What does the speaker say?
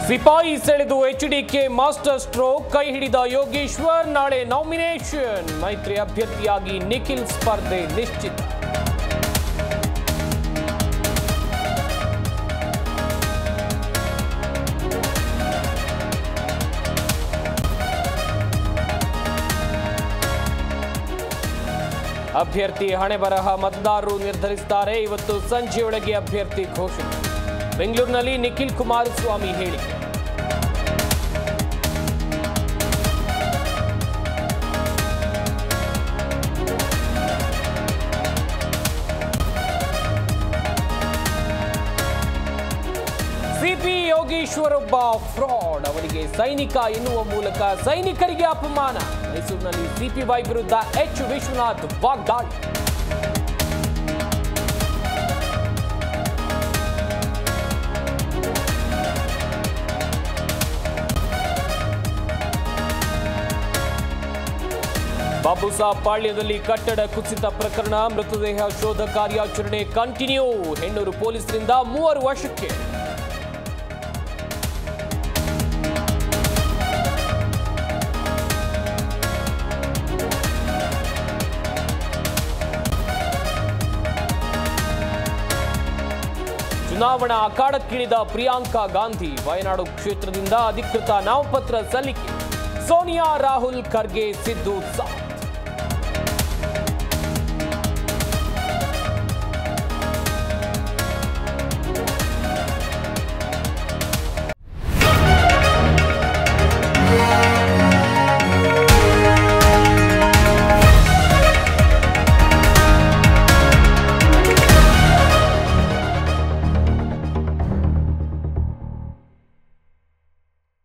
ಸಿಪಾಯಿ ಸೆಳೆದು HDK master stroke ಕೈ ಹಿಡಿದ ಯೋಗೇಶ್ವರ್ ನಾಳೆ ನಾಮಿನೇಷನ್ ಮೈತ್ರಿ ಅಭ್ಯರ್ಥಿಯಾಗಿ ನಿಖಿಲ್ ಸ್ಪರ್ಧೆ ನಿಶ್ಚಿತ ಅಭ್ಯರ್ಥಿ ಹಣೆ ಬರಹ ಮತದಾರರು ನಿರ್ಧರಿಸುತ್ತಾರೆ ಇವತ್ತು ಸಂಜೆಯೊಳಗೆ ಅಭ್ಯರ್ಥಿ ಘೋಷಣೆ ಬೆಂಗಳೂರಿನಲ್ಲಿ ನಿಖಿಲ್ ಕುಮಾರಸ್ವಾಮಿ ಹೇಳಿಕೆ ಸಿಪಿ ಯೋಗೀಶ್ವರ್ ಒಬ್ಬ ಫ್ರಾಡ್ ಅವರಿಗೆ ಸೈನಿಕ ಎನ್ನುವ ಮೂಲಕ ಸೈನಿಕರಿಗೆ ಅಪಮಾನ ಮೈಸೂರಿನಲ್ಲಿ ಸಿಪಿವೈ ವಿರುದ್ಧ ಎಚ್ ವಿಶ್ವನಾಥ್ ವಾಗ್ದಾಳಿ ಬಾಬುಸಾಬ್ ಪಾಳ್ಯದಲ್ಲಿ ಕಟ್ಟಡ ಕುಸಿತ ಪ್ರಕರಣ ಮೃತದೇಹ ಶೋಧ ಕಾರ್ಯಾಚರಣೆ ಕಂಟಿನ್ಯೂ ಹೆಣ್ಣೂರು ಪೊಲೀಸರಿಂದ ಮೂವರು ವಶಕ್ಕೆ ಚುನಾವಣಾ ಅಖಾಡಕ್ಕಿಳಿದ ಪ್ರಿಯಾಂಕಾ ಗಾಂಧಿ ವಯನಾಡು ಕ್ಷೇತ್ರದಿಂದ ಅಧಿಕೃತ ನಾಮಪತ್ರ ಸಲ್ಲಿಕೆ ಸೋನಿಯಾ ರಾಹುಲ್ ಖರ್ಗೆ ಸಿದ್ದು ಸಾಥ್